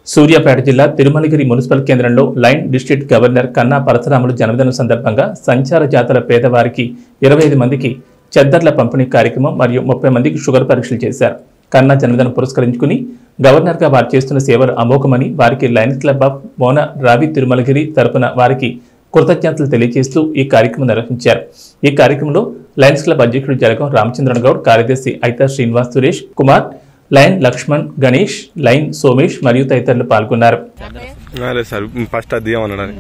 సూర్యాపేట జిల్లా తిరుమలగిరి మున్సిపల్ కేంద్రంలో lion district governor Kanna Parasuramulu జన్మదినం సందర్భంగా సంచార జాతర పేదవారికి ఇరవై ఐదు మందికి చెద్దర్ల పంపిణీ కార్యక్రమం మరియు ముప్పై మందికి షుగర్ పరీక్షలు చేశారు కన్నా జన్మదినం పురస్కరించుకుని గవర్నర్గా వారు చేస్తున్న సేవలు అమోఘమని వారికి లయన్స్ క్లబ్ ఆఫ్ మోన రావి తిరుమలగిరి తరపున వారికి కృతజ్ఞతలు తెలియజేస్తూ ఈ కార్యక్రమం నిర్వహించారు ఈ కార్యక్రమంలో లయన్స్ క్లబ్ అధ్యక్షుడు జలగం రామచంద్రన్ గౌడ్ కార్యదర్శి ఐతా శ్రీనివాస్ సురేష్ కుమార్ లైన్ లక్ష్మణ్ గణేష్ లైన్ సోమేష్ మరియు తదితరులు పాల్గొన్నారు లేదు సార్ ఫస్ట్ అది దిగమన్నాడు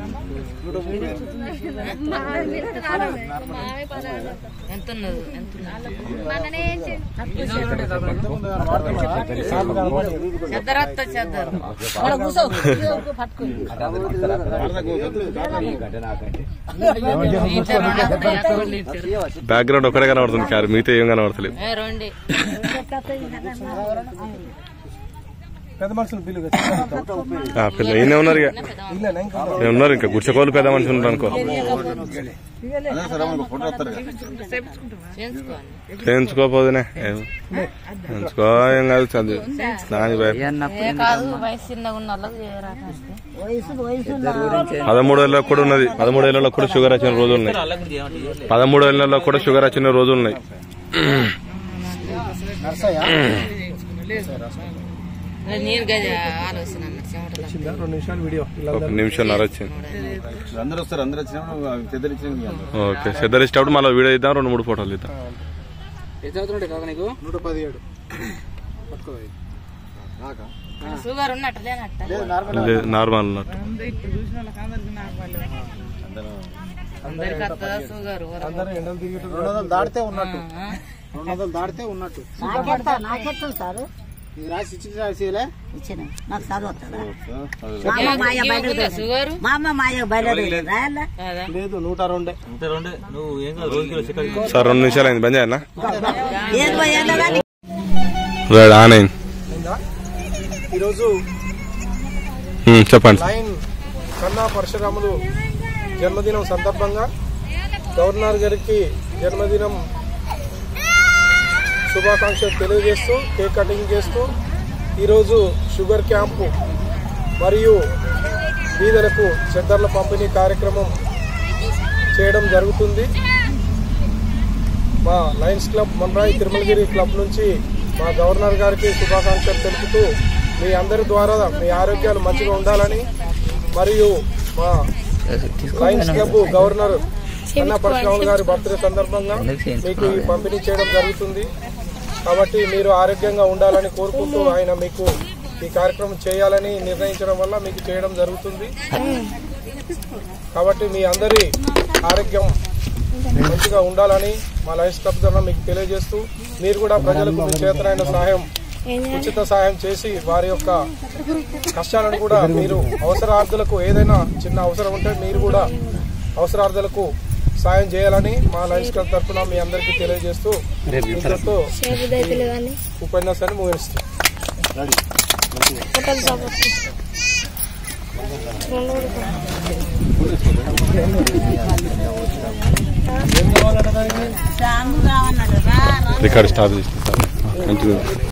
ఎంత ఉన్నది ఎంత చెద్దరత్త చెద్దరు బ్యాక్గ్రౌండ్ ఒకటే కనబడుతుంది కారు మిగతా ఏం కనబడతలేదు ఏ రండి పెద్ద మనుషులు బిల్లు ఆ, పెద్ద ఈయన ఉన్నారు ఇక ఈయన ఉన్నారు ఇంకా గుర్చకోలు పెద్ద మనిషి ఉన్నారు అనుకో చేయించుకోండి చేయించుకోపోదునే ఏం- చేయించుకో ఏం కాదు చదువు దాని భయం ఏ కాదు వయసు చిన్నగా ఉన్న వాళ్ళకి చేయరాకండి పదమూడు ఏళ్ళలో కూడా ఉన్నది పదమూడు ఏళ్ళలో కూడా షుగర్ వచ్చిన రోజులు ఉన్నాయి పదమూడు ఏళ్ళలో కూడా షుగర్ వచ్చిన రోజులు ఉన్నాయి నీరు గజ ఆలోచన అన్నట్టు చెమటలు రెండు నిమిషాలు వీడియో ఇలా ఒక నిమిషం నర వచ్చింది అందరూ వస్తారు అందరూ వచ్చినప్పుడు పెద్దలు ఇచ్చినప్పుడు ఓకే సిద్ధర్ ఇచ్చేటప్పుడు మళ్ళీ వీడియో ఇద్దాం రెండు మూడు ఫోటోలు ఇద్దాం నూట పదిహేడు షుగర్ ఉన్నట్టు లేనట్ట లేదు, నార్మల్ ఉన్నట్టు అందరికి వస్తుందా షుగర్ అందరూ ఎండలు తిరిగేటప్పుడు రెండు వందలు దాటితే ఉన్నట్టు రెండు వందలు దాటితే ఉన్నట్టు నాకెత్తా నాకెత్తా సార్ ఇది రాసి ఇచ్చి రాసిలే ఇచ్చిన నాకు చదువు వస్తుందా మా అమ్మ మాయ బయట షుగర్ మా అమ్మ మాయ బయట రాయాలా కాదా లేదు నూట రెండే సార్ రెండు నిమిషాలు అయింది బంద్ చేయనా ఏం పోయాలో కానీ రైట్ ఆన్ అయింది ఈరోజు ఉమ్, చెప్పండి లైన్ కన్నా పరశురాములు జన్మదినం సందర్భంగా గవర్నర్ గారికి జన్మదినం శుభాకాంక్షలు తెలియజేస్తూ కేక్ కటింగ్ చేస్తూ ఈరోజు షుగర్ క్యాంపు మరియు బీదలకు చెద్దర్ల పంపిణీ కార్యక్రమం చేయడం జరుగుతుంది మా లయన్స్ క్లబ్ మన్రాయి తిరుమలగిరి క్లబ్ నుంచి మా గవర్నర్ గారికి శుభాకాంక్షలు తెలుపుతూ మీ అందరి ద్వారా మీ ఆరోగ్యాలు మంచిగా ఉండాలని మరియు మా లయన్స్ క్లబ్ గవర్నర్ అన్న పరశురాములు గారి బర్త్డే సందర్భంగా మీకు ఈ పంపిణీ చేయడం జరుగుతుంది కాబట్టి మీరు ఆరోగ్యంగా ఉండాలని కోరుకుంటూ ఆయన మీకు ఈ కార్యక్రమం చేయాలని నిర్ణయించడం వల్ల మీకు చేయడం జరుగుతుంది కాబట్టి మీ అందరి ఆరోగ్యం మంచిగా ఉండాలని మా లయన్స్ క్లబ్ ద్వారా మీకు తెలియజేస్తూ మీరు కూడా ప్రజలకు మీ చేతనైన సహాయం ఉచిత సహాయం చేసి వారి యొక్క కష్టాలను కూడా మీరు అవసరార్థులకు ఏదైనా చిన్న అవసరం ఉంటే మీరు కూడా అవసరార్థులకు సాయం చేయాలని మా లయన్స్ క్లబ్ తరఫున మీ అందరికీ తెలియజేస్తూ ఇంతతో ఈ ఉపన్యాసాన్ని ముగిస్తాం సాంగు కావన్నాడు రా రా రికార్డ్ స్టాప్ చేసి కంటిన్యూ